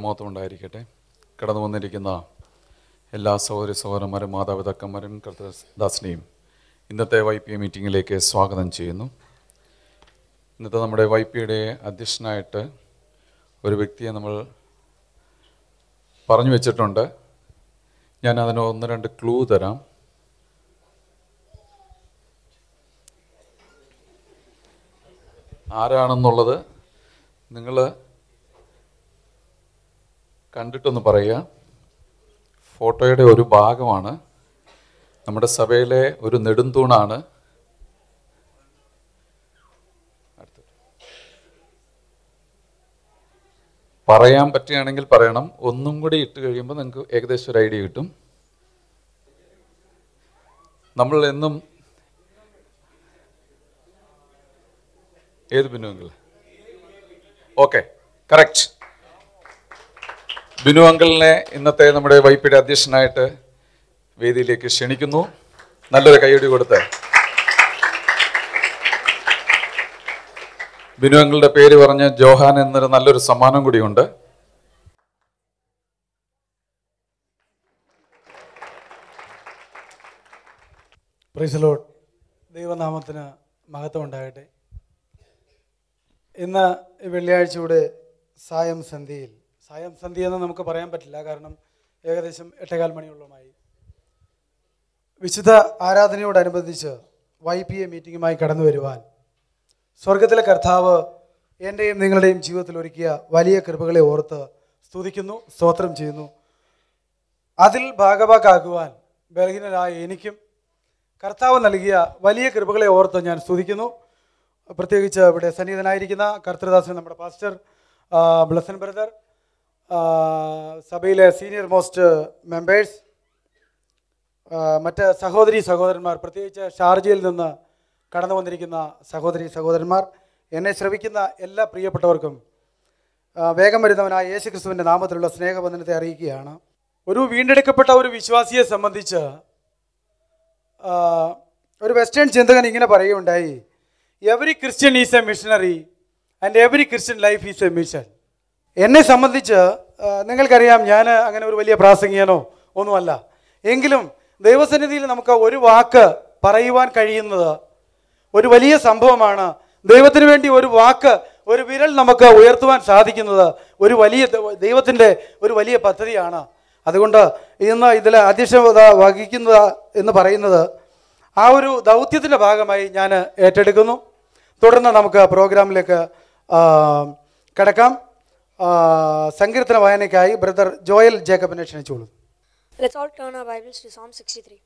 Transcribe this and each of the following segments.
മഹത്വം ഉണ്ടായിരിക്കട്ടെ കടന്നു വന്നിരിക്കുന്ന എല്ലാ സഹോദരി സഹോദരന്മാരും മാതാപിതാക്കന്മാരും കർത്തദാസിനെയും ഇന്നത്തെ വൈ പി മീറ്റിങ്ങിലേക്ക് സ്വാഗതം ചെയ്യുന്നു ഇന്നത്തെ നമ്മുടെ വൈ പിയുടെ അധ്യക്ഷനായിട്ട് ഒരു വ്യക്തിയെ നമ്മൾ പറഞ്ഞു വെച്ചിട്ടുണ്ട് ഞാൻ അതിന് ഒന്ന് രണ്ട് ക്ലൂ തരാം ആരാണെന്നുള്ളത് നിങ്ങൾ കണ്ടിട്ടൊന്ന് പറയുക ഫോട്ടോയുടെ ഒരു ഭാഗമാണ് നമ്മുടെ സഭയിലെ ഒരു നെടുന്തൂണാണ് അടുത്തത്. പറയാൻ പറ്റുകയാണെങ്കിൽ പറയണം ഒന്നും കൂടി ഇട്ട് കഴിയുമ്പോൾ നിങ്ങൾക്ക് ഏകദേശം ഒരു ഐഡിയ കിട്ടും നമ്മൾ എന്നും ഏത് ബിനുവെങ്കിൽ ഓക്കെ കറക്റ്റ് ബിനു അങ്കിളിനെ ഇന്നത്തെ നമ്മുടെ വൈപ്പിയുടെ അധ്യക്ഷനായിട്ട് വേദിയിലേക്ക് ക്ഷണിക്കുന്നു നല്ലൊരു കൈയടി കൊടുത്ത് ബിനു അങ്കിളുടെ പേര് പറഞ്ഞ് ജോഹാൻ എന്നൊരു നല്ലൊരു സമ്മാനം കൂടിയുണ്ട് പ്രൈസലോഡ് ദൈവനാമത്തിന് മഹത്വം ഉണ്ടാകട്ടെ ഇന്ന് ഈ വെള്ളിയാഴ്ചയുടെ സായം സന്ധ്യയിൽ സായം സന്ധ്യ എന്ന് നമുക്ക് പറയാൻ പറ്റില്ല കാരണം ഏകദേശം എട്ടേകാൽ മണിയോളമായി വിശുദ്ധ ആരാധനയോടനുബന്ധിച്ച് വൈ പി എ മീറ്റിങ്ങുമായി കടന്നു വരുവാൻ സ്വർഗത്തിലെ കർത്താവ് എൻ്റെയും നിങ്ങളുടെയും ജീവിതത്തിൽ ഒരുക്കിയ വലിയ കൃപകളെ ഓർത്ത് സ്തുതിക്കുന്നു സ്തോത്രം ചെയ്യുന്നു അതിൽ ഭാഗഭാക്കാക്കുവാൻ ബലഹീനരായ എനിക്കും കർത്താവ് നൽകിയ വലിയ കൃപകളെ ഓർത്ത് ഞാൻ സ്തുതിക്കുന്നു പ്രത്യേകിച്ച് ഇവിടെ സന്നിഹിതനായിരിക്കുന്ന കർത്തൃദാസൻ നമ്മുടെ പാസ്റ്റർ ആ, ബ്ലസൻ ബ്രദർ ആ, സഭയിലെ സീനിയർ മോസ്റ്റ് മെമ്പേഴ്സ് ആ, മറ്റ് സഹോദരി സഹോദരന്മാർ പ്രത്യേകിച്ച് ഷാർജയിൽ നിന്ന് കടന്നു വന്നിരിക്കുന്ന സഹോദരി സഹോദരന്മാർ എന്നെ ശ്രവിക്കുന്ന എല്ലാ പ്രിയപ്പെട്ടവർക്കും ആ, വേഗം വരുന്നവനായ യേശു ക്രിസ്തുവിൻ്റെ നാമത്തിലുള്ള സ്നേഹബന്ധനത്തെ അറിയിക്കുകയാണ് ഒരു വീണ്ടെടുക്കപ്പെട്ട ഒരു വിശ്വാസിയെ സംബന്ധിച്ച് ആ, ഒരു വെസ്റ്റേൺ ചിന്തകൻ ഇങ്ങനെ പറയുകയുണ്ടായി every Christian is a missionary and every Christian life is a mission എന്നെ സംബന്ധിച്ച് ആ, നിങ്ങൾക്കറിയാം ഞാൻ അങ്ങനെ ഒരു വലിയ പ്രാസംഗികനോ ഒന്നുമല്ല എങ്കിലും ദൈവസന്നിധിയിൽ നമുക്ക് ഒരു വാക്ക് പറയുവാൻ കഴിയുന്നത് ഒരു വലിയ സംഭവമാണ് ദൈവത്തിന് വേണ്ടി ഒരു വാക്ക് ഒരു വിരൽ നമുക്ക് ഉയർത്തുവാൻ സാധിക്കുന്നത് ഒരു വലിയ ദൈവത്തിൻ്റെ ഒരു വലിയ പദ്ധതിയാണ് അതുകൊണ്ട് ഇന്ന് ഇതിൽ അധ്യക്ഷത വഹിക്കുന്നത് എന്ന് പറയുന്നത് ആ ഒരു ദൗത്യത്തിൻ്റെ ഭാഗമായി ഞാൻ ഏറ്റെടുക്കുന്നു തുടർന്ന് നമുക്ക് പ്രോഗ്രാമിലേക്ക് ആ, കടക്കാം ആ, സങ്കീർത്തന വായനയ്ക്കായി ബ്രദർ ജോയൽ ജേക്കബിനെ ക്ഷണിച്ചോളൂ Let's all turn our Bibles to Psalm 63.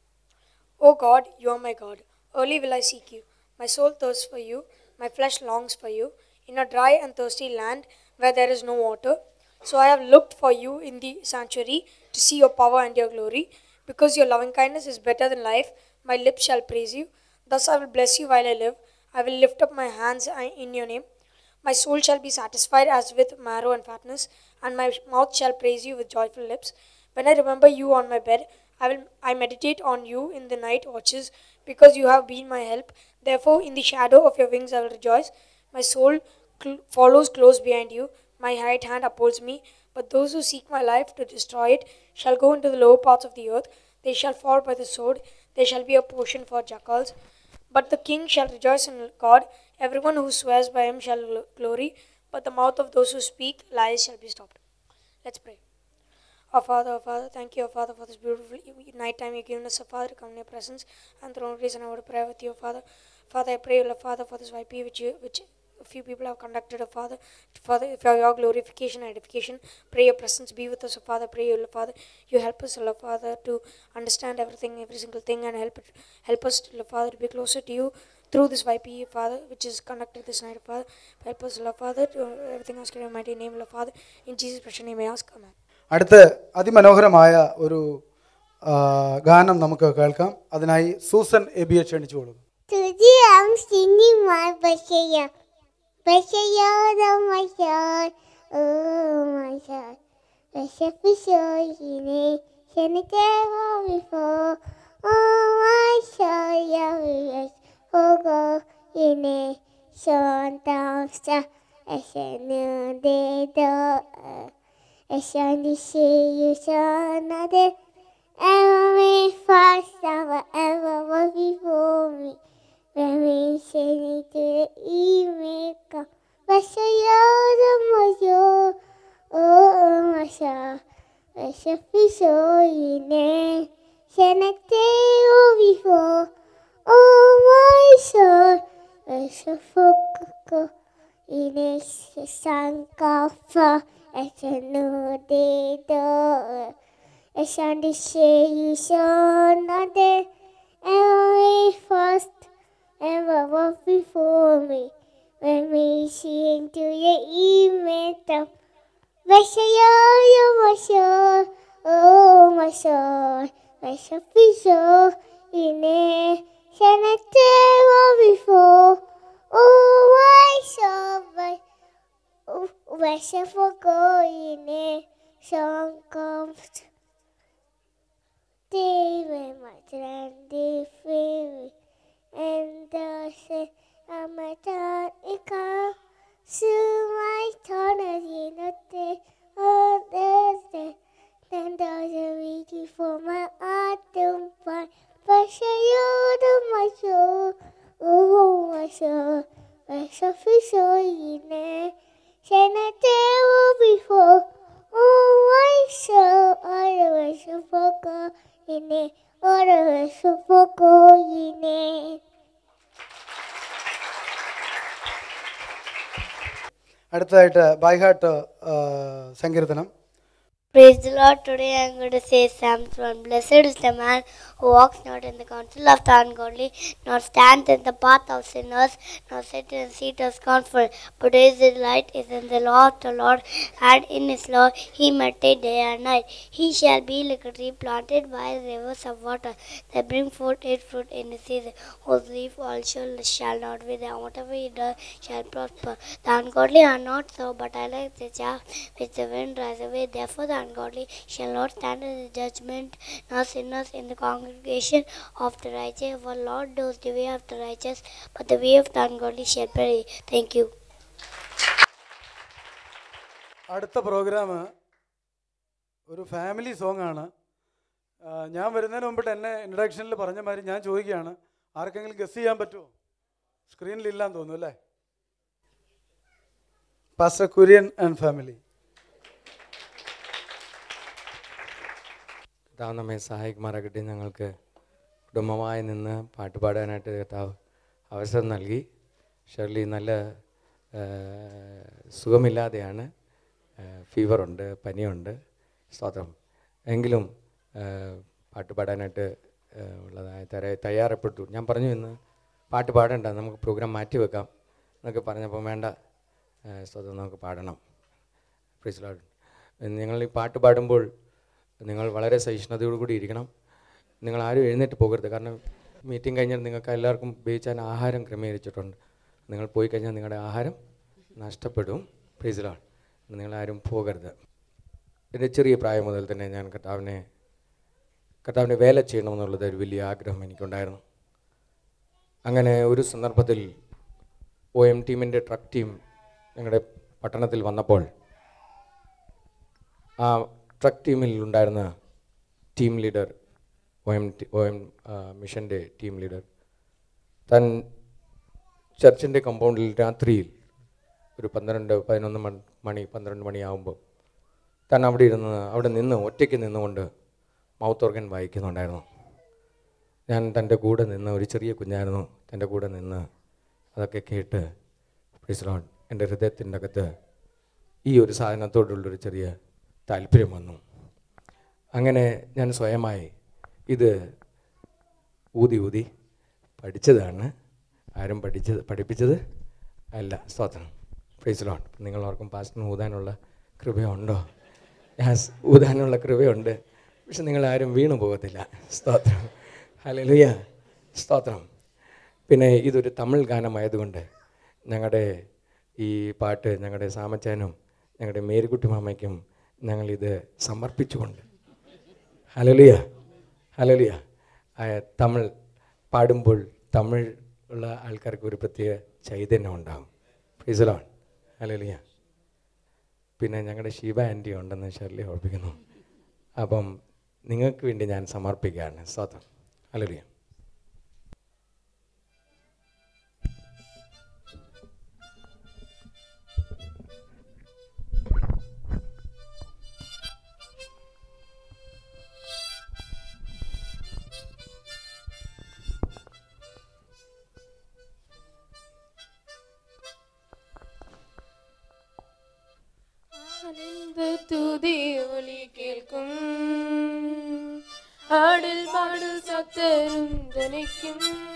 O God, you are my God. Early will I seek you. My soul thirsts for you. My flesh longs for you. In a dry and thirsty land where there is no water. So I have looked for you in the sanctuary to see your power and your glory. Because your loving kindness is better than life, my lips shall praise you. Thus I will bless you while I live. I will lift up my hands in your name. My soul shall be satisfied as with marrow and fatness, and my mouth shall praise you with joyful lips. When I remember you on my bed, I will I meditate on you in the night watches, because you have been my help. Therefore, in the shadow of your wings I will rejoice. My soul cl- follows close behind you. My right hand upholds me. But those who seek my life to destroy it shall go into the lower parts of the earth. They shall fall by the sword. There shall be a portion for jackals. But the king shall rejoice in God. Everyone who swears by him shall gl- glory. But the mouth of those who speak lies shall be stopped. Let's pray. Our Father, our Father, thank you, our Father, for this beautiful e- night time you've given us, our Father, to come in your presence and throne of grace and I want to pray with you, Father. Father, I pray, Lord, Father, for this YP which you, which a few people have conducted, oh Father, Father, for your glorification and edification, pray your presence be with us, oh Father, pray, Lord, Father, you help us, Lord, Father, to understand everything, every single thing, and help it, help us, Lord, Father, to be closer to you through this YP, Father, which is conducted this night, Father. Help us, Lord, Father, to everything else in your mighty name, Lord, Father. In Jesus' precious name, I ask, Amen. അടുത്ത് അതിമനോഹരമായ ഒരു ആ, ഗാനം നമുക്ക് കേൾക്കാം അതിനായി Susan എബിയെ ക്ഷണിച്ചോളൂ Today I'm singing my Bashaya. Bashaya, oh my God, oh my God. Bashaya, Bashaya, Shanita, before. Oh my Shaya, oh God, in a Shanta, Ashanu, de do. I shall see you shall not ever me fast ever ever was before me. When we sing it to the evening come, but say oh my soul, oh my soul, I shall be so in it. Shall not tell before, oh my soul, I shall forget. Ines sankafa esanudido esandishayushonade every first ever was before me when we see into your image of Vashayo, my soul, oh my soul, my soul is so in it, shall not tell before. Oh, my soul, my oh, worship for going in song comes. David, my trendy free, and the say, I'm a turn, it comes. Soon my turn is in a day, oh, there's day. Then there's a waiting for my autumn fire. But you to my soul, oh, my soul, my soul is so in it. Can I tell before? Oh, my soul, I worship for God in it. I worship for God in it. അടുത്തതായിട്ട് by heart സങ്കീർത്തനം Praise the Lord. Today I am going to say Psalms 1. Blessed is the man who walks not in the counsel of the ungodly, nor stands in the path of sinners, nor sits in the seat of scornful. But his delight is in the law of the Lord, and in his law he meditates day and night. He shall be like a tree planted by the rivers of water, that bring forth its fruit in the season, whose leaf also shall not wither, and whatever he does shall prosper. The ungodly are not so, but I like the chaff which the wind drives away. Therefore the ungodly shall not stand in the judgment, nor sinners in the congregation of the righteous. For Lord knows the way of the righteous, but the way of the ungodly shall perish. Thank you. അടുത്ത programme ഒരു family song ആണ് ആ, ഞാൻ വരുന്നതിന് മുമ്പിട്ട് എന്നെ ഇൻട്രഡക്ഷനിൽ പറഞ്ഞ മാതിരി ഞാൻ ചോദിക്കുകയാണ് ആർക്കെങ്കിലും ഗസ് ചെയ്യാൻ പറ്റുമോ സ്ക്രീനിൽ ഇല്ലാന്ന് തോന്നുന്നു അല്ലേ പാസ്റ്റർ കുര്യൻ ആൻഡ് ഫാമിലി കർത്താവ് നമ്മെ സഹായിക്കുമാറാകട്ടെ ഞങ്ങൾക്ക് കുടുംബമായി നിന്ന് പാട്ട് പാടാനായിട്ട് കർത്താവ് അവസരം നൽകി ഷെർലി നല്ല ആ, സുഖമില്ലാതെയാണ് ആ, ഫീവറുണ്ട് പനിയുണ്ട് സ്തോത്രം എങ്കിലും ആ, പാട്ട് പാടാനായിട്ട് ആ, ഉള്ളതായ തര തയ്യാറപ്പെട്ടു ഞാൻ പറഞ്ഞു ഇന്ന് പാട്ട് പാടണ്ട നമുക്ക് പ്രോഗ്രാം മാറ്റി വെക്കാം എന്നൊക്കെ പറഞ്ഞപ്പോൾ വേണ്ട ആ, സ്തോത്രം നമുക്ക് പാടണം പ്രീസ് ലോർഡ് നിങ്ങൾ ഈ പാട്ട് പാടുമ്പോൾ നിങ്ങൾ വളരെ സഹിഷ്ണുതയോടുകൂടി ഇരിക്കണം നിങ്ങൾ ആരും എഴുന്നേറ്റ് പോകരുത് കാരണം മീറ്റിംഗ് കഴിഞ്ഞാൽ നിങ്ങൾക്ക് എല്ലാവർക്കും ഉപയോഗിച്ചാൽ ആഹാരം ക്രമീകരിച്ചിട്ടുണ്ട് നിങ്ങൾ പോയി കഴിഞ്ഞാൽ നിങ്ങളുടെ ആഹാരം നഷ്ടപ്പെടും പ്രീസ് ലോർഡ് നിങ്ങളാരും പോകരുത് എൻ്റെ ചെറിയ പ്രായം മുതൽ തന്നെ ഞാൻ കർത്താവിനെ കർത്താവിനെ വേല ചെയ്യണമെന്നുള്ളത് ഒരു വലിയ ആഗ്രഹം എനിക്കുണ്ടായിരുന്നു അങ്ങനെ ഒരു സന്ദർഭത്തിൽ ഒ എം ടീമിൻ്റെ ട്രക്ക് ടീം ഞങ്ങളുടെ പട്ടണത്തിൽ വന്നപ്പോൾ ആ ട്രക്ക് ടീമിൽ ഉണ്ടായിരുന്ന team leader O M T O M മിഷൻ്റെ ടീം ലീഡർ താൻ ചർച്ചിൻ്റെ കമ്പൗണ്ടിൽ രാത്രിയിൽ ഒരു പന്ത്രണ്ട് പതിനൊന്ന് മൺ- മണി പന്ത്രണ്ട് മണിയാകുമ്പോൾ താൻ അവിടെ ഇരുന്ന് അവിടെ നിന്ന് ഒറ്റയ്ക്ക് നിന്നുകൊണ്ട് മൗത്ത് ഓർഗൻ വായിക്കുന്നുണ്ടായിരുന്നു ഞാൻ തൻ്റെ കൂടെ നിന്ന് ഒരു ചെറിയ കുഞ്ഞായിരുന്നു തൻ്റെ കൂടെ നിന്ന് അതൊക്കെ കേട്ട് പ്രിസ്ലോൺ എൻ്റെ ഹൃദയത്തിൻ്റെ അകത്ത് ഈ ഒരു സാധനത്തോടുള്ളൊരു ചെറിയ താല്പര്യം വന്നു അങ്ങനെ ഞാൻ സ്വയമായി ഇത് ഊതി ഊതി പഠിച്ചതാണ് ആരും പഠിച്ചത് പഠിപ്പിച്ചത് അല്ല സ്തോത്രം പ്രൈസ് ലോൺ നിങ്ങൾ ഓർക്കും പാസ്റ്റിന് ഊതാനുള്ള കൃപയുണ്ടോ യാസ് ഊതാനുള്ള കൃപയുണ്ട് പക്ഷെ നിങ്ങൾ ആരും വീണു പോകത്തില്ല സ്തോത്രം ഹല്ലേലൂയ സ്തോത്രം പിന്നെ ഇതൊരു തമിഴ് ഗാനമായതുകൊണ്ട് ഞങ്ങളുടെ ഈ പാട്ട് ഞങ്ങളുടെ സാമച്ചാനും ഞങ്ങളുടെ മേരിക്കുട്ടി മാമയ്ക്കും ഞങ്ങളിത് സമർപ്പിച്ചുകൊണ്ട് ഹലലിയ ഹലലിയ തമിഴ് പാടുമ്പോൾ തമിഴ് ഉള്ള ആൾക്കാർക്ക് ഒരു പ്രത്യേക ചൈതന്യം ഉണ്ടാകും പ്രീസലോൺ ഹലലിയ പിന്നെ ഞങ്ങളുടെ ശിവ ആൻറ്റി ഉണ്ടെന്ന് ഷെർലി ഓർപ്പിക്കുന്നു അപ്പം നിങ്ങൾക്ക് വേണ്ടി ഞാൻ സമർപ്പിക്കുകയാണ് സ്വതം അല്ലറിയാം ആനന്ദ തുതി ഒലി കേൾക്കും ആടിൽ പാടിൽ സത്തരും ധനിക്കും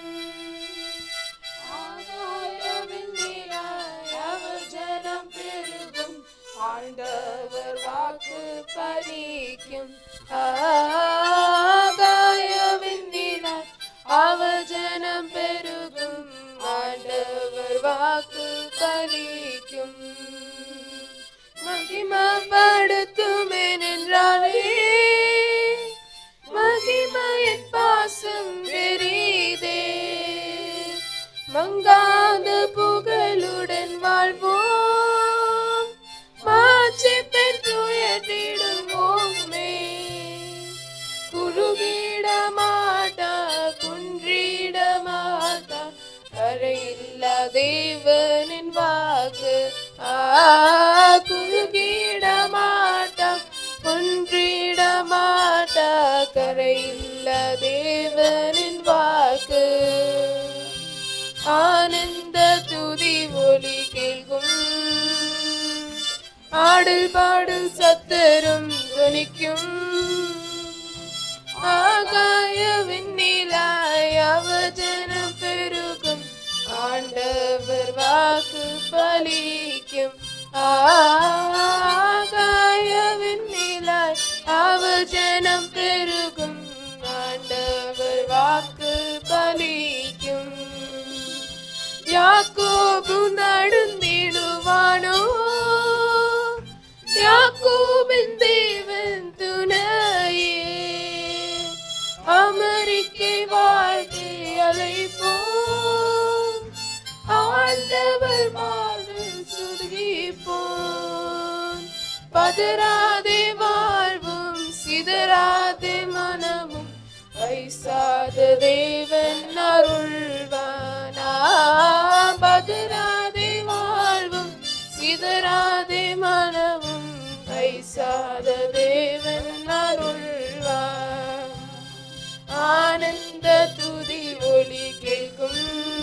ആകായമെന്നിലായി അവർ ജനം പെരുകും ആണ്ടവർ വാക്ക് പലിക്കും ആകായമെന്നിലായി അവർ ജനം പെരുകും ആണ്ടവർ വാക്ക് പലിക്കും மகிமப்படுத்துமென்றாலே மகிமையின் பாசம் பெரிதே மங்காத புகழுடன் வாழ்வோம் மாற்றி பெற்றுயர்த்திடுவோமே குறுகிட மாட்டா குன்றிட மாட்டா கரையில்ல தேவனின் வாக்கு ஆ குறுகிட மாட்டா குன்றிட மாட்டா கரையில்ல தேவனின் வாக்கு ஆனந்த துதி ஒலி கேൾക്കും ஆடல் பாடல் சத்தரும் துணிக்கும் ஆகாய விண்ணிலாய் அவஜனம் பெருகும் ஆண்டவர் வாக்கு பலிக்கும் ஆகாய விண்ணிலாய் அவஜனம் பெருகும் ஆண்டவர் வாக்கு பலிக்கும் യാക്കോബു നടന്നിടുവാനോ യാക്കോബിൻ ദേവൻ തുണയേ அமெரிக்கை வாழ்க்கை அழைப்போம் ஆண்டவர் மார்பில் சுருகிப்போம் பதறாதே வாழ்வும் சிதறாதே மனமும் வைசாத தேவன் அருள்வானா பதறாதே வாழ்வும் சிதறாதே மனமும் வைசாத தேவன் அருள்வான் ஆனந்த துதி ஒலி கேட்கும்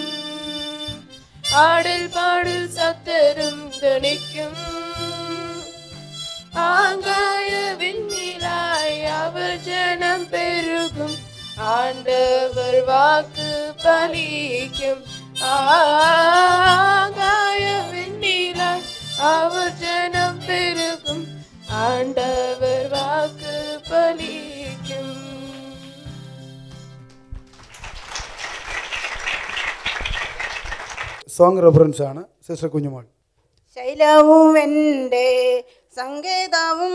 ஆடல் பாடல் சத்தரும் துணிக்கும் ஆங்காய விண்ணிலாய் அவர் ஜனம் பெருகும் ஆண்டவர் வாக்கு பலிக்கும் ஆகாய விண்ணிலாய் அவர் ஜனம் பெருகும் ஆண்டவர் வாக்கு பலிக்கும் സോങ് റെഫറൻസ് ആണ് സിസ്റ്റർ കുഞ്ഞുമോൾ ശൈലവും എൻ്റെ സങ്കേതവും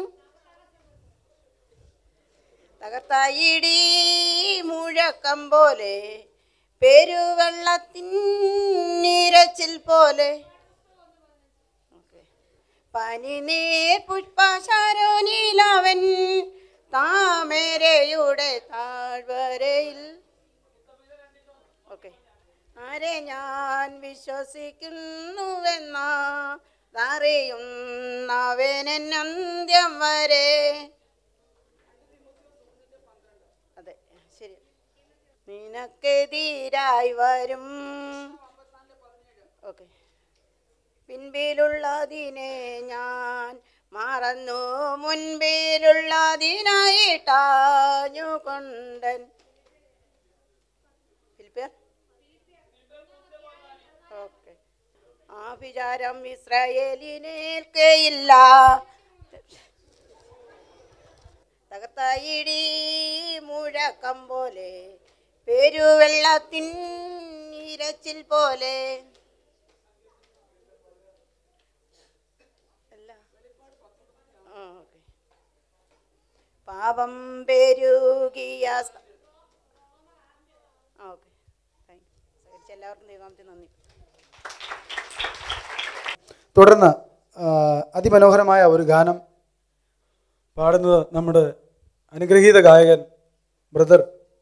തകർത്തായിടി മുഴക്കം പോലെ പെരുവെള്ളത്തിൻ നിരച്ചിൽ പോലെ പനിനീർ പുഷ്പശാരോനിലവൻ താമരയുടെ താഴ്വരയിൽ ഓക്കെ ആരെ ഞാൻ വിശ്വസിക്കുന്നുവെന്ന അറിയുന്നവനൻ അന്ത്യം വരെ അതെ ശരി നിനക്കെതിരായി വരും ഓക്കെ പിൻപിലുള്ളതിനെ ഞാൻ മറന്നു മുൻപിലുള്ളതിനായിട്ടാഞ്ഞു കൊണ്ടൻ ഫിലിപ്പിയർ ഓക്കെ ആ വിചാരം ഇസ്രായേലിനേൽക്കയില്ല തകർത്തായിടി മുഴക്കം പോലെ പെരുവെള്ളത്തിൻ ഇരച്ചിൽ പോലെ അല്ല ആ, ഓക്കെ. പാപം പെരുകിയ സ്ഥ- ആ ഓക്കെ താങ്ക് യു എല്ലാവർക്കും ദൈവനാമത്തിൽ നന്ദി തുടർന്ന് ആ, അതിമനോഹരമായ ഒരു ഗാനം പാടുന്നത് നമ്മുടെ അനുഗ്രഹീത ഗായകൻ ബ്രദർ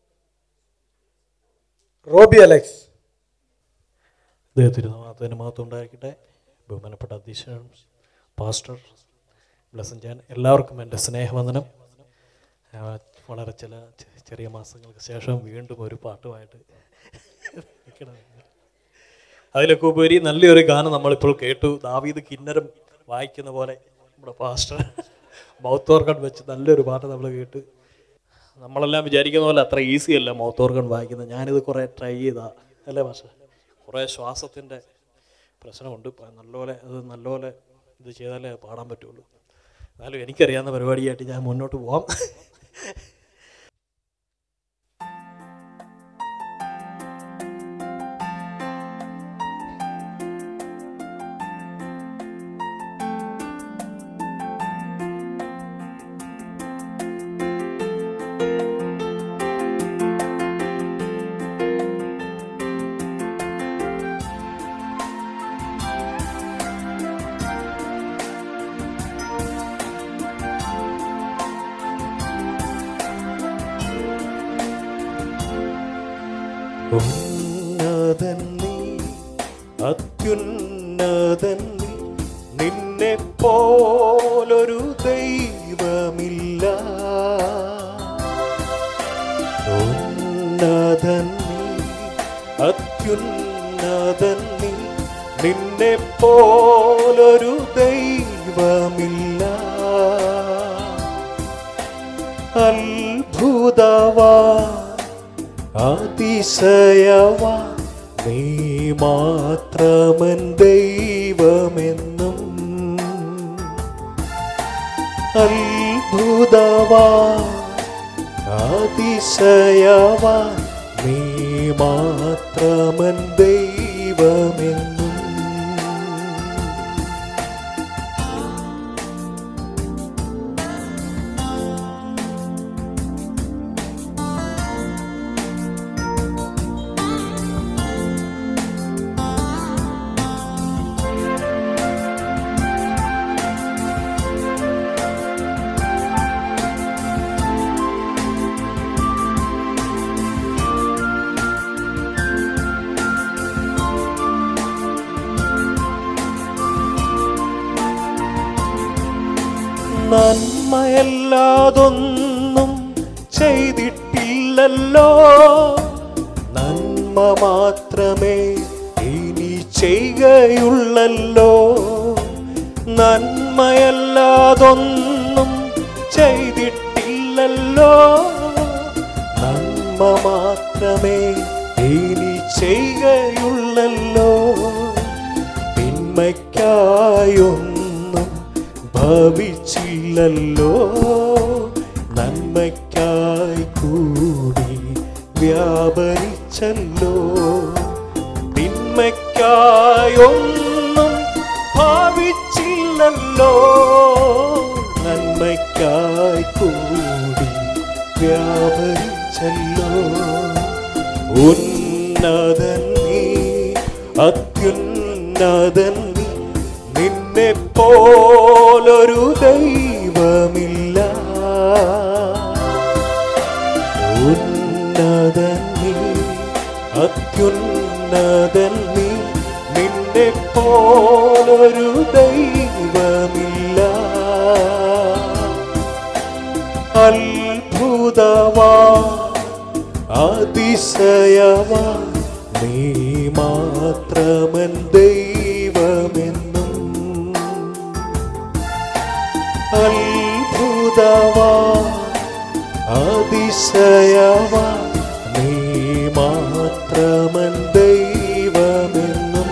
റോബി അലക്സ് ദൈവത്തിരുനാമത്തിന് മഹത്വം ഉണ്ടായിരിക്കട്ടെ ബഹുമാനപ്പെട്ട അധ്യക്ഷൻ പാസ്റ്റർ ബ്ലസൻ ഞാൻ എല്ലാവർക്കും എൻ്റെ സ്നേഹവന്ദനം ആ, വളരെ ചില ചെ- ചെറിയ മാസങ്ങൾക്ക് ശേഷം വീണ്ടും ഒരു പാട്ടുമായിട്ട് നിൽക്കണം. അതിലൊക്കെ ഉപരി നല്ലൊരു ഗാനം നമ്മളിപ്പോൾ കേട്ടു ദാവീദ് കിന്നരം വായിക്കുന്ന പോലെ നമ്മുടെ പാസ്റ്റർ മൗത്ത് ഓർഗൺ വെച്ച് നല്ലൊരു പാട്ട് നമ്മൾ കേട്ടു നമ്മളെല്ലാം വിചാരിക്കുന്ന പോലെ അത്ര ഈസി അല്ല മൗത്ത് ഓർഗൺ വായിക്കുന്നത് ഞാനിത് കുറേ ട്രൈ ചെയ്താ അല്ലേ മാഷ കുറേ ശ്വാസത്തിൻ്റെ പ്രശ്നമുണ്ട് ഇപ്പം നല്ലപോലെ അത് നല്ലപോലെ ഇത് ചെയ്താലേ പാടാൻ പറ്റുള്ളൂ എന്നാലും എനിക്കറിയാവുന്ന പരിപാടിയായിട്ട് ഞാൻ മുന്നോട്ട് പോവാം ഉന്നതൻ നീ അത്യുന്നതൻ നീ നിന്നെ പോലൊരു ദൈവമില്ല ഉന്നതൻ നീ അത്യുന്നതൻ നീ നിന്നെ പോലൊരു ദൈവമില്ല അത്ഭുതവാ അതിശയവാ നീ മാത്രമൻ ദൈവമെന്നും അത്ഭുതവാ അതിശയവാ നീ മാത്രമൻ ദൈവമെന്നും നന്മയല്ലാതൊന്നും ചെയ്തിട്ടില്ലല്ലോ നന്മ മാത്രമേ ഇനി ചെയ്യുകയുള്ളല്ലോ നന്മയല്ലാതൊന്നും ചെയ്തിട്ടില്ലല്ലോ നന്മ മാത്രമേ ഇനി ചെയ്യുകയുള്ളല്ലോ തിന്മയ്ക്കായൊന്നും ഭവിച്ചില്ലല്ലോ നന്മയ്ക്കായി കൂടി വ്യാപരിച്ചല്ലോ തിന്മയ്ക്കായൊന്നും ഭാവിച്ചില്ലല്ലോ നന്മയ്ക്കായി കൂടി വ്യാപരിച്ചല്ലോ ഉന്നതൻ നീ അത്യുന്നതൻ നീ നിന്നെ പോലൊരു ദൈവമില്ല ഉന്നതൻ നീ അത്യുന്നതൻ നീ നിന്നെ പോലൊരു ദൈവമില്ല അത്ഭുതവാ അതിശയവാ നീ മാത്രമൻ ദൈവമെന്നും അത്ഭുതവാ അതിശയവാ നീ മാത്രമൻ ദൈവമെന്നും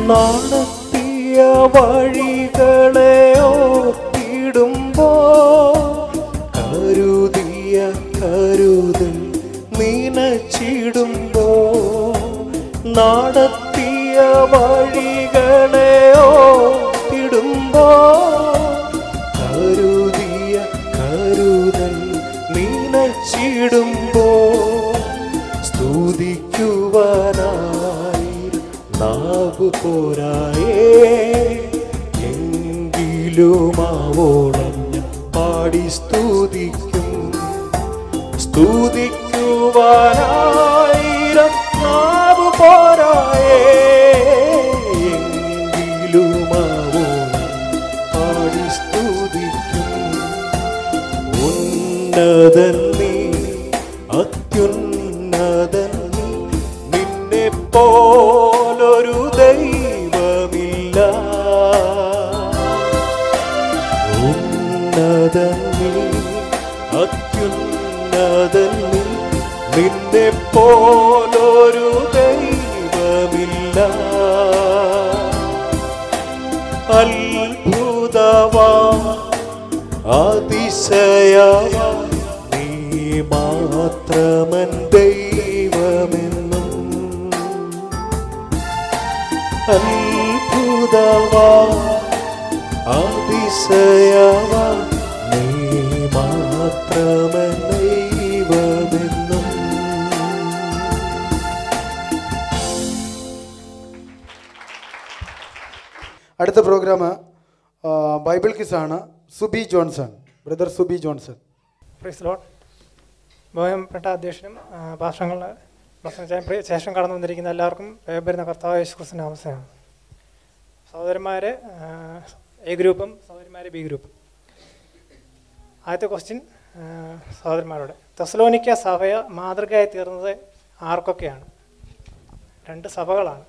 നടത്തിയ വഴികളെ ഓർത്തിടുമ്പോ കരുതിയ കരുതൽ നനച്ചിടുമ്പോ നടത്തിയ വഴികളെ ഓർത്തിടുമ്പോ കരുതിയ കരുതൽ നനച്ചിടുമ്പോ സ്തുതിക്കുവാനായി നാവ് പോരായേ എങ്കിലും ആവോളം ഞാൻ പാടി സ്തുതിക്കും സ്തുതിക്കുവാനായിരം നാവ് പോരായേ എങ്കിലും ആവോളം പാടി സ്തുതിക്കും ഉന്നതൻ നീ അത്യുന്നതൻ നീ നിന്നെ പോലൊരു ദൈവമില്ല ഉന്നതൻ നീ അത്യുന്നതൻ നീ നിന്നെ പോലൊരു ദൈവമില്ല അത്ഭുതവാ അതിശയവാ നീ മാത്രമൻ ദൈവമെന്നും അത്ഭുതവാ അതിശയവാ നീ മാത്രമൻ ദൈവമെന്നും അടുത്ത പ്രോഗ്രാം ബൈബിൾ കിസാണ് Subi Johnson brother Subi Johnson praise Lord ബഹുമാനപ്പെട്ട അധ്യക്ഷനും ഭാഷണങ്ങളുടെ ഭക്ഷണ ശേഷം കടന്നു വന്നിരിക്കുന്ന എല്ലാവർക്കും വരുന്ന കർത്താവ് യേശുക്രിസ്തുവിൻ്റെ അവസ്ഥയാണ് സഹോദരന്മാർ എ ഗ്രൂപ്പും സഹോദരന്മാർ ബി ഗ്രൂപ്പും ആദ്യത്തെ ക്വസ്റ്റ്യൻ സഹോദരന്മാരോട് തെസലോനിക്ക സഭയ മാതൃകയായി തീർന്നത് ആർക്കൊക്കെയാണ് രണ്ട് സഭകളാണ്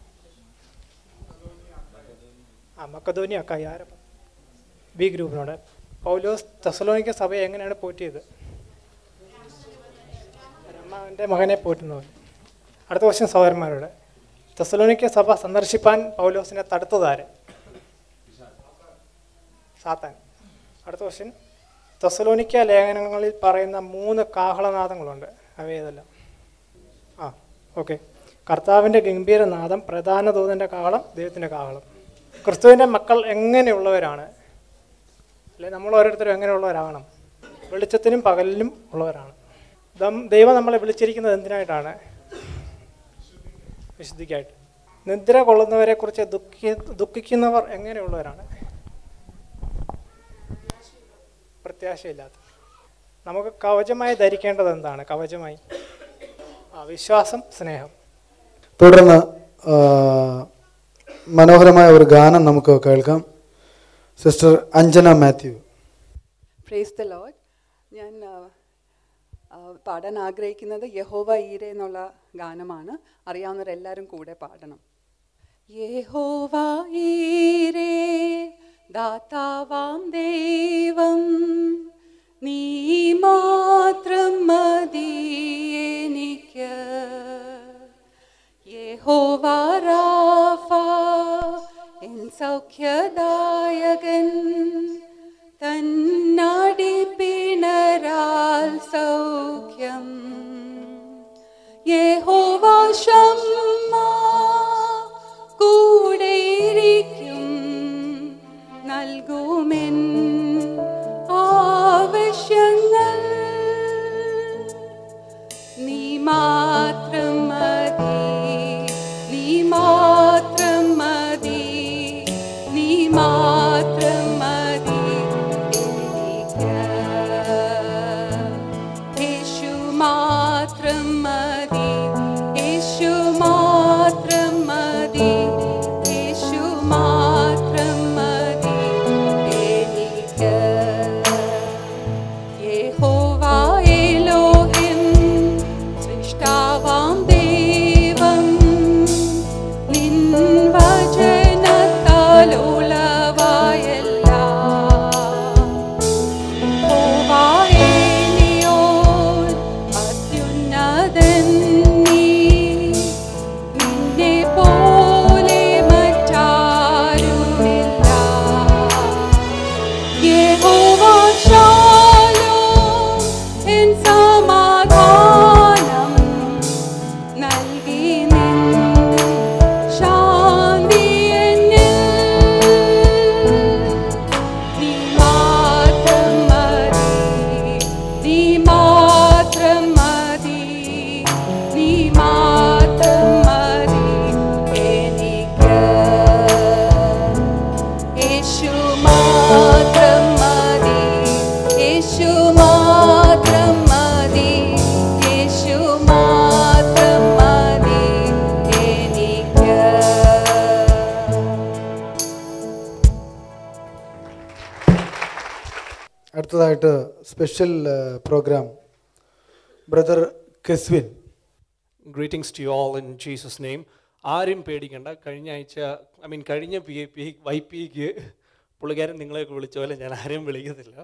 ആ മക്കധോനി അക്കായി ആരപ്പം ബി ഗ്രൂപ്പിനോട് പൗലോസ് തെസലോനിക്ക സഭയെ എങ്ങനെയാണ് പോറ്റിയത് അമ്മാവൻ്റെ മകനെ പോറ്റുന്നത് അടുത്ത ക്വസ്റ്റ്യൻ സഹോദരന്മാരോട് തെസലോനിക്ക സഭ സന്ദർശിപ്പാൻ പൗലോസിനെ തടുത്തതാര് സാത്താൻ അടുത്ത ക്വസ്റ്റ്യൻ തെസലോനിക്ക ലേഖനങ്ങളിൽ പറയുന്ന മൂന്ന് കാഹളനാദങ്ങളുണ്ട് അവയേതെല്ലാം ആ ഓക്കെ കർത്താവിൻ്റെ ഗംഭീരനാദം പ്രധാന ദൂതൻ്റെ കാഹളം ദൈവത്തിൻ്റെ കാഹളം ക്രിസ്തുവിൻ്റെ മക്കൾ എങ്ങനെയുള്ളവരാണ് അല്ലെ നമ്മൾ ഓരോരുത്തരും എങ്ങനെയുള്ളവരാകണം വെളിച്ചത്തിനും പകലിലും ഉള്ളവരാണ് ദം- ദൈവം നമ്മളെ വിളിച്ചിരിക്കുന്നത് എന്തിനായിട്ടാണ് വിശുദ്ധിക്കായിട്ട് നിദ്ര കൊള്ളുന്നവരെ കുറിച്ച് ദുഃഖി ദുഃഖിക്കുന്നവർ എങ്ങനെയുള്ളവരാണ് പ്രത്യാശയില്ലാത്ത നമുക്ക് കവചമായി ധരിക്കേണ്ടത് എന്താണ് കവചമായി ആ വിശ്വാസം സ്നേഹം തുടർന്ന് ആ, മനോഹരമായ ഒരു ഗാനം നമുക്ക് കേൾക്കാം sister Anjana Mathew praise the Lord ഞാൻ ആ, ആ, പാടാൻ ആഗ്രഹിക്കുന്നത് യഹോവ ഈരെ എന്നുള്ള ഗാനമാണ് അറിയാവുന്നവരെല്ലാവരും കൂടെ പാടണം യഹോവ ഈരെ ദാതാവാം ദൈവം നീ മാത്രം മതി എനിക്ക് യഹോവ റാഫ എൻ സൗഖ്യദായകൻ തന്നാടി പിണരാൽ സൗഖ്യം യഹോവ ശമ്മ കൂടെയിരിക്കും നൽകുമെൻ ആവശ്യങ്ങൾ നീ മാത്രം മതി നീ മാത്രം മതി നീ മാത്രം മതി എനിക്ക് യേശു മാത്രം മതി യേശു മാത്രം മതി യേശു മാത്രം മതി എനിക്ക് യഹോവ എലോഹിം സൃഷ്ടാവാം ദൈവം നിൻ വചനത്താൽ ഉളവായെല്ലാം യഹോവ എലിയോൻ അത്യുന്നതൻ നീ നിന്നെ പോലെ അടുത്തതായിട്ട് special programme brother Keswin greetings to all in Jesus name ആരും പേടിക്കണ്ട കഴിഞ്ഞ ആഴ്ച ഐ മീൻ കഴിഞ്ഞ പി എ പി വൈ പിക്ക് പുള്ളിക്കാരൻ നിങ്ങളെയൊക്കെ വിളിച്ച പോലെ ഞാൻ ആരെയും വിളിക്കത്തില്ല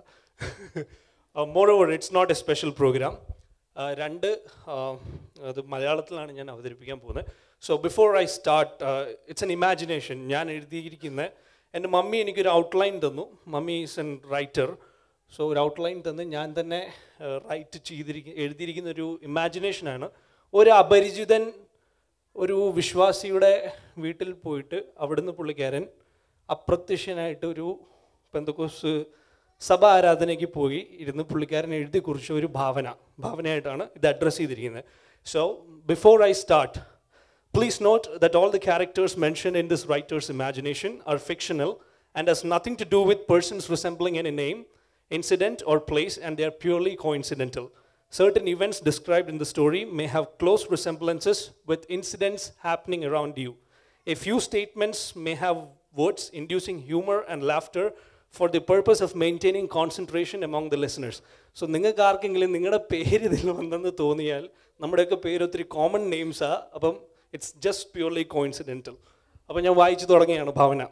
moreover it's not a special programme രണ്ട് ആ, അത് മലയാളത്തിലാണ് ഞാൻ അവതരിപ്പിക്കാൻ പോകുന്നത് so before I start it's an imagination ഞാൻ എഴുതിയിരിക്കുന്ന എൻ്റെ മമ്മി എനിക്കൊരു ഔട്ട്ലൈൻ തന്നു mummy is an writer so ഒരു ഔട്ട്ലൈൻ തന്ന് ഞാൻ തന്നെ റൈറ്റ് ചെയ്തിരിക്കുന്ന എഴുതിയിരിക്കുന്ന ഒരു ഇമാജിനേഷനാണ് ഒരു അപരിചിതൻ ഒരു വിശ്വാസിയുടെ വീട്ടിൽ പോയിട്ട് അവിടുന്ന് പുള്ളിക്കാരൻ അപ്രത്യക്ഷനായിട്ട് ഒരു പെന്തക്കോസ് സഭ ആരാധനയ്ക്ക് പോയി ഇരുന്ന് പുള്ളിക്കാരൻ എഴുതി കുറിച്ച ഒരു ഭാവന ഭാവനയായിട്ടാണ് ഇത് അഡ്രസ്സ് ചെയ്തിരിക്കുന്നത് so before I start Please note that all the characters mentioned in this writer's imagination are fictional and has nothing to do with persons resembling any name, incident, or place, and they are purely coincidental. Certain events described in the story may have close resemblances with incidents happening around you. A few statements may have words inducing humor and laughter for the purpose of maintaining concentration among the listeners. So നിങ്ങൾക്ക് ആർക്കെങ്കിലും നിങ്ങളുടെ പേര് ഇതിൽ വന്നെന്ന് തോന്നിയാൽ നമ്മുടെയൊക്കെ പേര് ഒത്തിരി കോമൺ നെയിംസാണ് അപ്പം ഇറ്റ്സ് ജസ്റ്റ് പ്യൂർലി കോയിൻസിഡൻറ്റൽ അപ്പം ഞാൻ വായിച്ചു തുടങ്ങിയാണ് ഭാവന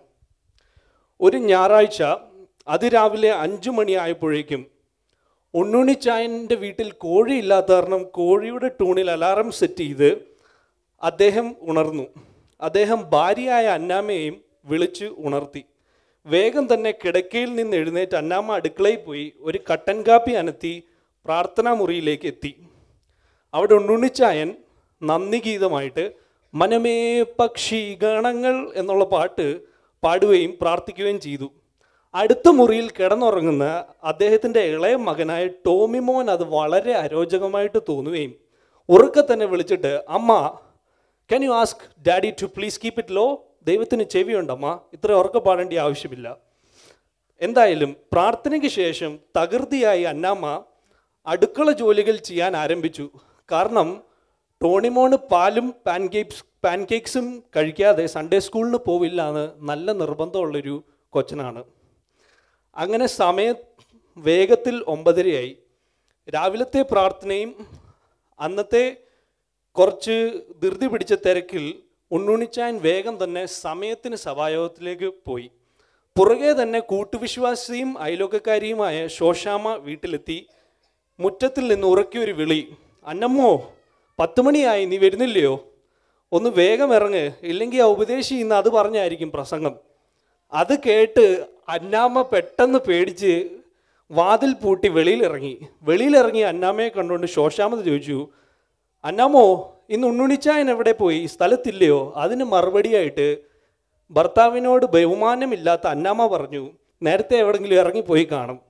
ഒരു ഞായറാഴ്ച അതിരാവിലെ അഞ്ചു മണിയായപ്പോഴേക്കും ഉണ്ണുണിച്ചായൻ്റെ വീട്ടിൽ കോഴി ഇല്ലാത്ത കാരണം കോഴിയുടെ ടൂണിൽ അലാറം സെറ്റ് ചെയ്ത് അദ്ദേഹം ഉണർന്നു അദ്ദേഹം ഭാര്യയായ അന്നാമ്മയെയും വിളിച്ച് ഉണർത്തി വേഗം തന്നെ കിടക്കയിൽ നിന്ന് എഴുന്നേറ്റ് അന്നാമ്മ അടുക്കളയിൽ പോയി ഒരു കട്ടൻ കാപ്പി അനത്തി പ്രാർത്ഥനാ മുറിയിലേക്ക് എത്തി അവിടെ ഉണ്ണുണ്ണിച്ചായൻ നന്ദി ഗീതമായിട്ട് മനമേ പക്ഷി ഗണങ്ങൾ എന്നുള്ള പാട്ട് പാടുകയും പ്രാർത്ഥിക്കുകയും ചെയ്തു അടുത്ത മുറിയിൽ കിടന്നുറങ്ങുന്ന അദ്ദേഹത്തിൻ്റെ ഇളയ മകനായ ടോമിമോൻ അത് വളരെ അരോചകമായിട്ട് തോന്നുകയും ഉറക്കെ തന്നെ വിളിച്ചിട്ട് അമ്മ can you ask daddy to please keep it low ദൈവത്തിന് ചെവിയുണ്ടമ്മ ഇത്ര ഉറക്കെ പാടേണ്ട ആവശ്യമില്ല എന്തായാലും പ്രാർത്ഥനയ്ക്ക് ശേഷം തകൃതിയായി അന്നാമ്മ അടുക്കള ജോലികൾ ചെയ്യാൻ ആരംഭിച്ചു കാരണം ടോണിമോണ് പാലും പാൻകേക്സ് പാൻകേക്സും കഴിക്കാതെ സൺഡേ സ്കൂളിന് പോവില്ല എന്ന് നല്ല നിർബന്ധമുള്ളൊരു കൊച്ചനാണ് അങ്ങനെ സമയ വേഗത്തിൽ ഒമ്പതരയായി രാവിലത്തെ പ്രാർത്ഥനയും അന്നത്തെ കുറച്ച് ധൃതി പിടിച്ച തിരക്കിൽ ഉണ്ണുണിച്ചാൻ വേഗം തന്നെ സമയത്തിന് സഭായോഗത്തിലേക്ക് പോയി പുറകെ തന്നെ കൂട്ടുവിശ്വാസിയും അയലോക്കക്കാരിയുമായ ശോശാമ വീട്ടിലെത്തി മുറ്റത്തിൽ നിന്ന് ഉറക്കിയൊരു വിളി അന്നമ്മോ പത്ത് മണിയായി നീ വരുന്നില്ലയോ ഒന്ന് വേഗം ഇറങ്ങ് ഇല്ലെങ്കിൽ ആ ഉപദേശി ഇന്ന് അത് പറഞ്ഞായിരിക്കും പ്രസംഗം അത് കേട്ട് അന്നാമ്മ പെട്ടെന്ന് പേടിച്ച് വാതിൽ പൂട്ടി വെളിയിലിറങ്ങി വെളിയിലിറങ്ങി അന്നാമ്മയെ കണ്ടുകൊണ്ട് ശോശാമത് ചോദിച്ചു അന്നാമോ ഇന്ന് ഉണ്ണുണിച്ചായൻ എവിടെ പോയി സ്ഥലത്തില്ലയോ അതിന് മറുപടിയായിട്ട് ഭർത്താവിനോട് ബഹുമാനമില്ലാത്ത അന്നാമ്മ പറഞ്ഞു നേരത്തെ എവിടെങ്കിലും ഇറങ്ങിപ്പോയി കാണും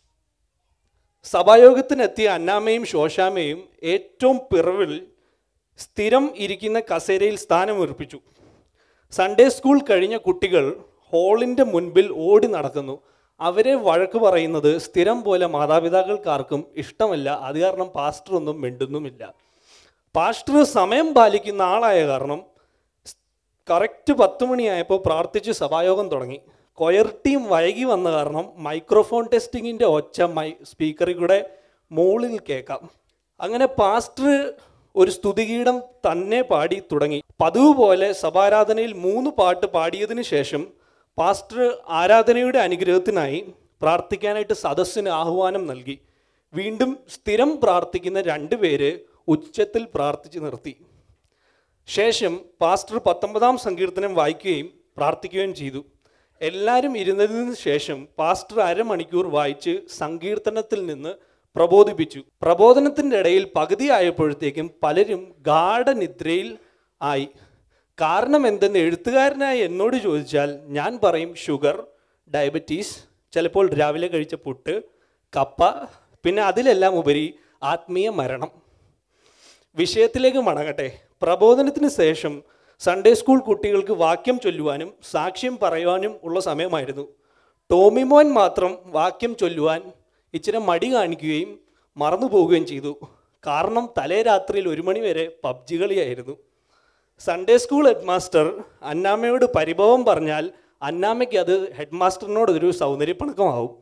സഭായോഗത്തിനെത്തിയ അന്നാമ്മയും ശോശാമയും ഏറ്റവും പിറവിൽ സ്ഥിരം ഇരിക്കുന്ന കസേരയിൽ സ്ഥാനമേർപ്പിച്ചു സൺഡേ സ്കൂൾ കഴിഞ്ഞ കുട്ടികൾ ഹാളിൻ്റെ മുൻപിൽ ഓടി നടക്കുന്നു അവരെ വഴക്ക് പറയുന്നത് സ്ഥിരം പോലെ മാതാപിതാക്കൾക്കാർക്കും ഇഷ്ടമല്ല അത് കാരണം പാസ്റ്റർ ഒന്നും മിണ്ടുന്നുമില്ല പാസ്റ്റർ സമയം പാലിക്കുന്ന ആളായ കാരണം കറക്റ്റ് പത്ത് മണിയായപ്പോൾ പ്രാർത്ഥിച്ച് സഭായോഗം തുടങ്ങി കൊയർ ടീം വൈകി വന്ന കാരണം മൈക്രോഫോൺ ടെസ്റ്റിങ്ങിൻ്റെ ഒച്ച മൈ സ്പീക്കറിൽ കൂടെ മുകളിൽ കേൾക്കാം അങ്ങനെ പാസ്റ്റർ ഒരു സ്തുതിഗീതം തന്നെ പാടി തുടങ്ങി പതിവ് പോലെ സഭാരാധനയിൽ മൂന്ന് പാട്ട് പാടിയതിനു ശേഷം പാസ്റ്റർ ആരാധനയുടെ അനുഗ്രഹത്തിനായി പ്രാർത്ഥിക്കാനായിട്ട് സദസ്സിന് ആഹ്വാനം നൽകി വീണ്ടും സ്ഥിരം പ്രാർത്ഥിക്കുന്ന രണ്ടുപേര് ഉച്ചത്തിൽ പ്രാർത്ഥിച്ചു നിർത്തി ശേഷം പാസ്റ്റർ പത്തൊമ്പതാം സങ്കീർത്തനം വായിക്കുകയും പ്രാർത്ഥിക്കുകയും ചെയ്തു എല്ലാവരും ഇരുന്നതിന് ശേഷം പാസ്റ്റർ അരമണിക്കൂർ വായിച്ച് സങ്കീർത്തനത്തിൽ നിന്ന് പ്രബോധിപ്പിച്ചു പ്രബോധനത്തിൻ്റെ ഇടയിൽ പകുതി ആയപ്പോഴത്തേക്കും പലരും ഗാഠനിദ്രയിൽ ആയി കാരണം എന്തെന്ന് എഴുത്തുകാരനായ എന്നോട് ചോദിച്ചാൽ ഞാൻ പറയും ഷുഗർ ഡയബറ്റീസ് ചിലപ്പോൾ രാവിലെ കഴിച്ച പുട്ട് കപ്പ പിന്നെ അതിലെല്ലാം ഉപരി ആത്മീയ മരണം വിഷയത്തിലേക്ക് മടങ്ങട്ടെ പ്രബോധനത്തിന് ശേഷം സൺഡേ സ്കൂൾ കുട്ടികൾക്ക് വാക്യം ചൊല്ലുവാനും സാക്ഷ്യം പറയുവാനും ഉള്ള സമയമായിരുന്നു ടോമിമോൻ മാത്രം വാക്യം ചൊല്ലുവാൻ ഇച്ചിരി മടി കാണിക്കുകയും മറന്നു പോവുകയും ചെയ്തു കാരണം തലേ രാത്രിയിൽ ഒരു മണി വരെ പബ്ജി കളിയായിരുന്നു സൺഡേ സ്കൂൾ ഹെഡ് മാസ്റ്റർ അന്നാമ്മയോട് പരിഭവം പറഞ്ഞാൽ അന്നാമ്മയ്ക്ക് അത് ഹെഡ് മാസ്റ്ററിനോട് ഒരു സൗന്ദര്യപ്പണക്കമാവും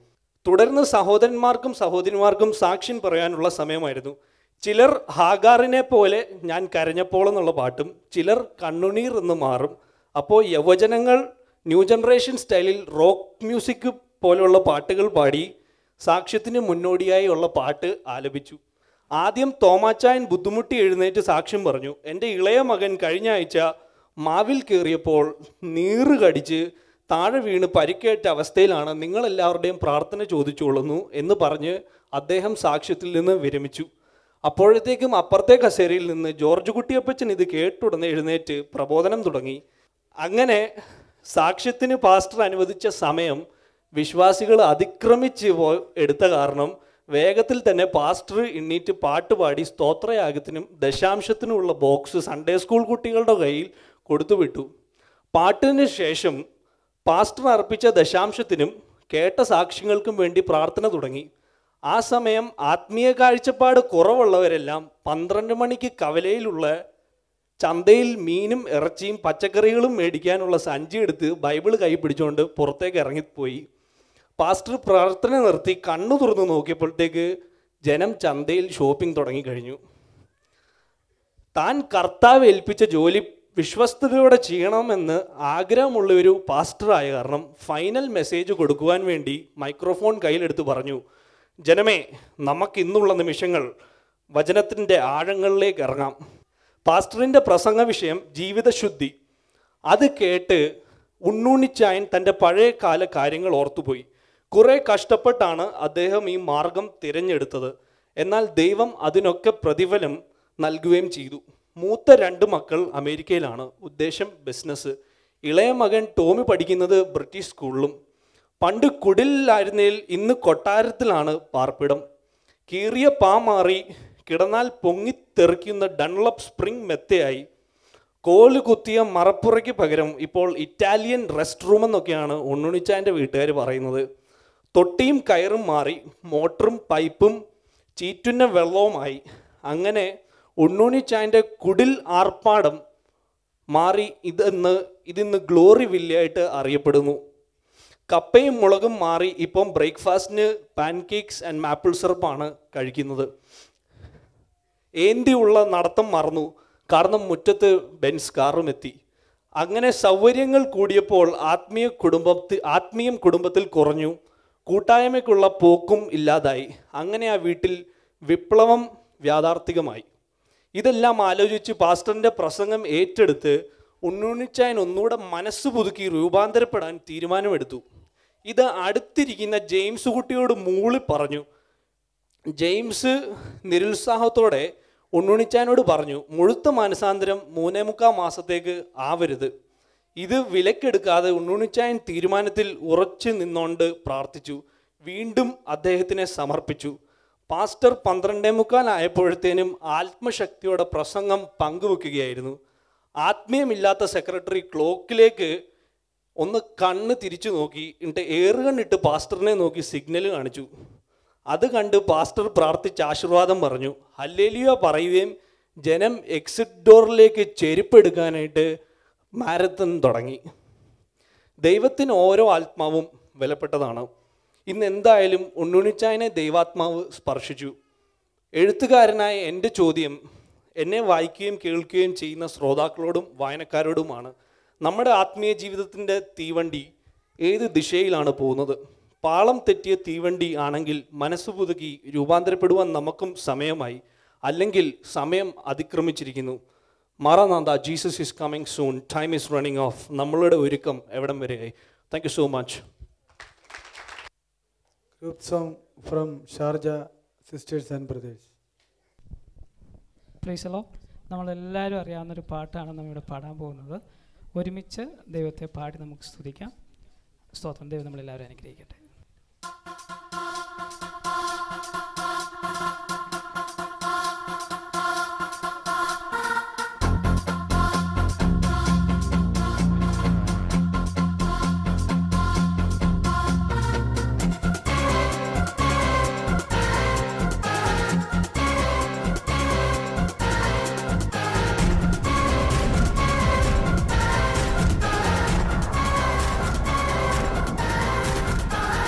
തുടർന്ന് സഹോദരന്മാർക്കും സഹോദരിമാർക്കും സാക്ഷ്യം പറയാനുള്ള സമയമായിരുന്നു ചിലർ ഹാഗാറിനെ പോലെ ഞാൻ കരഞ്ഞപ്പോൾ എന്നുള്ള പാട്ടും ചിലർ കണ്ണുനീർ എന്ന് മാറും അപ്പോൾ യുവജനങ്ങൾ ന്യൂ ജനറേഷൻ സ്റ്റൈലിൽ റോക്ക് മ്യൂസിക് പോലെയുള്ള പാട്ടുകൾ പാടി സാക്ഷ്യത്തിന് മുന്നോടിയായി ഉള്ള പാട്ട് ആലപിച്ചു ആദ്യം തോമാച്ചായൻ ബുദ്ധിമുട്ടി എഴുന്നേറ്റ് സാക്ഷ്യം പറഞ്ഞു എൻ്റെ ഇളയ മകൻ കഴിഞ്ഞ ആഴ്ച മാവിൽ കയറിയപ്പോൾ നീറ് കടിച്ച് താഴെ വീണ് പരിക്കേറ്റ അവസ്ഥയിലാണ് നിങ്ങളെല്ലാവരുടെയും പ്രാർത്ഥന ചോദിച്ചുകൊള്ളുന്നു എന്ന് പറഞ്ഞ് അദ്ദേഹം സാക്ഷ്യത്തിൽ നിന്ന് വിരമിച്ചു അപ്പോഴത്തേക്കും അപ്പുറത്തെ കസേരയിൽ നിന്ന് ജോർജ് കുട്ടിയപ്പച്ചൻ ഇത് കേട്ടുടനെ എഴുന്നേറ്റ് പ്രബോധനം തുടങ്ങി അങ്ങനെ സാക്ഷ്യത്തിന് പാസ്റ്റർ അനുവദിച്ച സമയം വിശ്വാസികൾ അതിക്രമിച്ച് പോ എടുത്ത കാരണം വേഗത്തിൽ തന്നെ പാസ്റ്റർ എണ്ണീറ്റ് പാട്ടുപാടി സ്തോത്രയാഗത്തിനും ദശാംശത്തിനുമുള്ള ബോക്സ് സൺഡേ സ്കൂൾ കുട്ടികളുടെ കയ്യിൽ കൊടുത്തുവിട്ടു പാട്ടിന് ശേഷം പാസ്റ്റർ അർപ്പിച്ച ദശാംശത്തിനും കേട്ട സാക്ഷ്യങ്ങൾക്കും വേണ്ടി പ്രാർത്ഥന തുടങ്ങി ആ സമയം ആത്മീയ കാഴ്ചപ്പാട് കുറവുള്ളവരെല്ലാം പന്ത്രണ്ട് മണിക്ക് കവലയിലുള്ള ചന്തയിൽ മീനും ഇറച്ചിയും പച്ചക്കറികളും മേടിക്കാനുള്ള സഞ്ചി എടുത്ത് ബൈബിൾ കൈ പിടിച്ചുകൊണ്ട് പുറത്തേക്ക് ഇറങ്ങിപ്പോയി പാസ്റ്റർ പ്രാർത്ഥന നിർത്തി കണ്ണു തുറന്ന് നോക്കിയപ്പോഴത്തേക്ക് ജനം ചന്തയിൽ ഷോപ്പിംഗ് തുടങ്ങിക്കഴിഞ്ഞു താൻ കർത്താവ് ഏൽപ്പിച്ച ജോലി വിശ്വസ്തയോടെ ചെയ്യണമെന്ന് ആഗ്രഹമുള്ള ഒരു പാസ്റ്ററായ കാരണം ഫൈനൽ മെസ്സേജ് കൊടുക്കുവാൻ വേണ്ടി മൈക്രോഫോൺ കയ്യിലെടുത്ത് പറഞ്ഞു ജനമേ നമുക്ക് ഇന്നുള്ള നിമിഷങ്ങൾ വചനത്തിൻ്റെ ആഴങ്ങളിലേക്ക് ഇറങ്ങാം പാസ്റ്ററിൻ്റെ പ്രസംഗ വിഷയം ജീവിതശുദ്ധി അത് കേട്ട് ഉണ്ണുണ്ണിച്ചായൻ തൻ്റെ പഴയ കാല കാര്യങ്ങൾ ഓർത്തുപോയി കുറേ കഷ്ടപ്പെട്ടാണ് അദ്ദേഹം ഈ മാർഗം തിരഞ്ഞെടുത്തത് എന്നാൽ ദൈവം അതിനൊക്കെ പ്രതിഫലം നൽകുകയും ചെയ്തു മൂത്ത രണ്ട് മക്കൾ അമേരിക്കയിലാണ് ഉദ്ദേശം ബിസിനസ് ഇളയ മകൻ ടോമി പഠിക്കുന്നത് ബ്രിട്ടീഷ് സ്കൂളിലും പണ്ട് കുടിലായിരുന്നതിൽ ഇന്ന് കൊട്ടാരത്തിലാണ് പാർപ്പിടം കീറിയ പാ മാറി കിടന്നാൽ പൊങ്ങിത്തെറിക്കുന്ന ഡൺലപ്പ് സ്പ്രിംഗ് മെത്തയായി കോല് കുത്തിയ മറപ്പുറയ്ക്ക് പകരം ഇപ്പോൾ ഇറ്റാലിയൻ റെസ്റ്റ് റൂം എന്നൊക്കെയാണ് ഉണ്ണുണിച്ചാൻ്റെ വീട്ടുകാർ പറയുന്നത് തൊട്ടിയും കയറും മാറി മോട്ടറും പൈപ്പും ചീറ്റുന്ന വെള്ളവുമായി അങ്ങനെ ഉണ്ണുണിച്ചാൻ്റെ കുടിൽ ആർപ്പാടം മാറി ഇതെന്ന് ഇതിന്ന് ഗ്ലോറി വില്ലയായിട്ട് അറിയപ്പെടുന്നു കപ്പയും മുളകും മാറി ഇപ്പം ബ്രേക്ക്ഫാസ്റ്റിന് പാൻകേക്സ് ആൻഡ് മാപ്പിൾ സിറപ്പാണ് കഴിക്കുന്നത് ഏന്തിയുള്ള നടത്തം മറന്നു കാരണം മുറ്റത്ത് ബെൻസ് കാറും എത്തി അങ്ങനെ സൗകര്യങ്ങൾ കൂടിയപ്പോൾ ആത്മീയ കുടുംബത്തിൽ ആത്മീയം കുടുംബത്തിൽ കുറഞ്ഞു കൂട്ടായ്മയ്ക്കുള്ള പോക്കും ഇല്ലാതായി അങ്ങനെ ആ വീട്ടിൽ വിപ്ലവം വ്യാഥാർത്ഥികമായി ഇതെല്ലാം ആലോചിച്ച് പാസ്റ്ററിൻ്റെ പ്രസംഗം ഏറ്റെടുത്ത് ഉണ്ണുണ്ണിച്ചായൻ ഒന്നുകൂടെ മനസ്സ് പുതുക്കി രൂപാന്തരപ്പെടാൻ തീരുമാനമെടുത്തു ഇത് അടുത്തിരിക്കുന്ന ജെയിംസ് കുട്ടിയോട് മൂളി പറഞ്ഞു ജെയിംസ് നിരുത്സാഹത്തോടെ ഉണ്ണുണിച്ചാനോട് പറഞ്ഞു മുഴുത്ത മാനസാന്തരം മൂന്നേ മുക്കാൽ മാസത്തേക്ക് ആവരുത് ഇത് വിലക്കെടുക്കാതെ ഉണ്ണുണിച്ചായൻ തീരുമാനത്തിൽ ഉറച്ചു നിന്നോണ്ട് പ്രാർത്ഥിച്ചു വീണ്ടും അദ്ദേഹത്തിനെ സമർപ്പിച്ചു പാസ്റ്റർ പന്ത്രണ്ടേ മുക്കാൽ ആയപ്പോഴത്തേനും ആത്മശക്തിയോടെ പ്രസംഗം പങ്കുവെക്കുകയായിരുന്നു ആത്മീയമില്ലാത്ത സെക്രട്ടറി ക്ലോക്കിലേക്ക് ഒന്ന് കണ്ണ് തിരിച്ചു നോക്കി എന്നിട്ട് ഏറുകണ്ണിട്ട് പാസ്റ്ററിനെ നോക്കി സിഗ്നൽ കാണിച്ചു അത് കണ്ട് പാസ്റ്റർ പ്രാർത്ഥിച്ച് ആശീർവാദം പറഞ്ഞു ഹല്ലേലിയ പറയുകയും ജനം എക്സിറ്റ് ഡോറിലേക്ക് ചെരുപ്പെടുക്കാനായിട്ട് മാരത്തൺ തുടങ്ങി ദൈവത്തിന് ഓരോ ആത്മാവും വിലപ്പെട്ടതാണ് ഇന്ന് എന്തായാലും ഉണ്ണുണിച്ചായനെ ദൈവാത്മാവ് സ്പർശിച്ചു എഴുത്തുകാരനായ എൻ്റെ ചോദ്യം എന്നെ വായിക്കുകയും കേൾക്കുകയും ചെയ്യുന്ന ശ്രോതാക്കളോടും വായനക്കാരോടുമാണ് നമ്മുടെ ആത്മീയ ജീവിതത്തിൻ്റെ തീവണ്ടി ഏത് ദിശയിലാണ് പോകുന്നത് പാളം തെറ്റിയ തീവണ്ടി ആണെങ്കിൽ മനസ്സ് പുതുക്കി രൂപാന്തരപ്പെടുവാൻ നമുക്കും സമയമായി അല്ലെങ്കിൽ സമയം അതിക്രമിച്ചിരിക്കുന്നു മാറാനാന്ത Jesus is coming soon time is running off നമ്മളുടെ ഒരുക്കം എവിടം വരെയായി thank you so much group song from Sharjah sisters and brothers പ്രീസലോ നമ്മളെല്ലാവരും അറിയാവുന്നൊരു പാട്ടാണ് നമ്മളിവിടെ പാടാൻ പോകുന്നത് ഒരുമിച്ച് ദൈവത്തെ പാടി നമുക്ക് സ്തുതിക്കാം സ്തോത്രം ദൈവം നമ്മളെല്ലാവരും അനുഗ്രഹിക്കട്ടെ യേശുവേ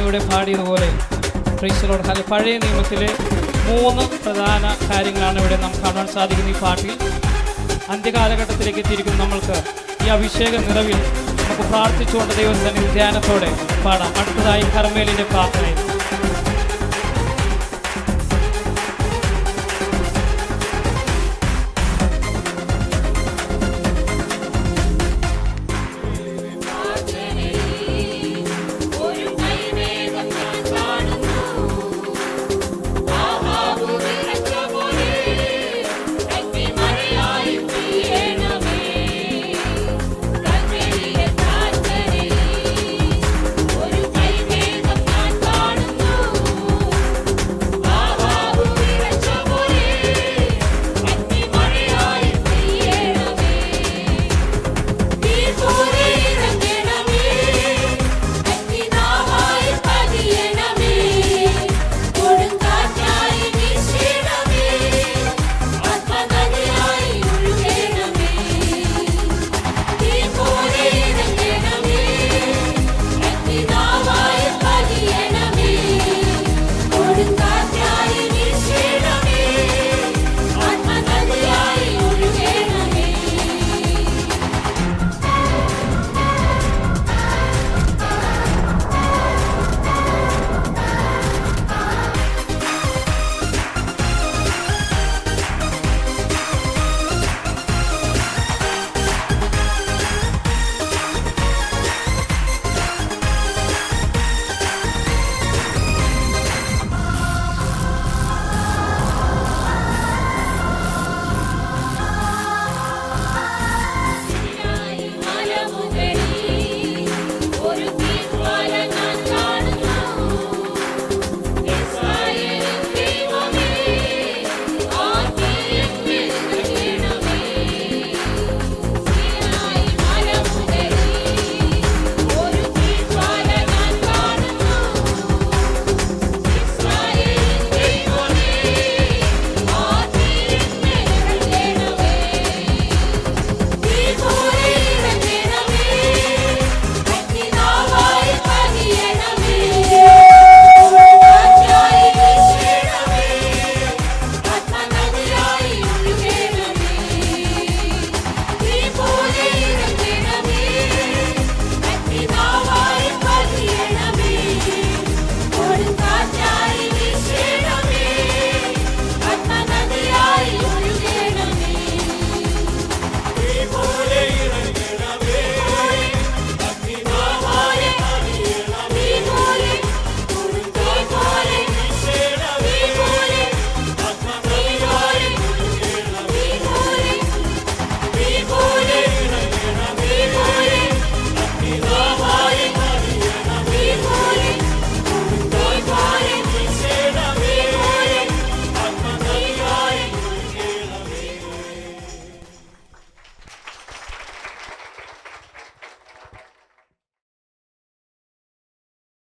ഇവിടെ പാടിയതുപോലെ ക്രൈസ്തലോട് ഹല പഴയ നിയമത്തിലെ മൂന്ന് പ്രധാന കാര്യങ്ങളാണ് ഇവിടെ നാം കാണാൻ സാധിക്കുന്ന ഈ പാട്ടിൽ അന്ത്യകാലഘട്ടത്തിലേക്ക് എത്തിയിരിക്കുന്ന നമ്മൾക്ക് ഈ അഭിഷേക നിറവിൽ നമുക്ക് പ്രാർത്ഥിച്ചുകൊണ്ട് ദൈവസന്നിധി ധ്യാനത്തോടെ പാടാം അടുത്തതായി കർമ്മേലിൻ്റെ പ്രാർത്ഥനയിൽ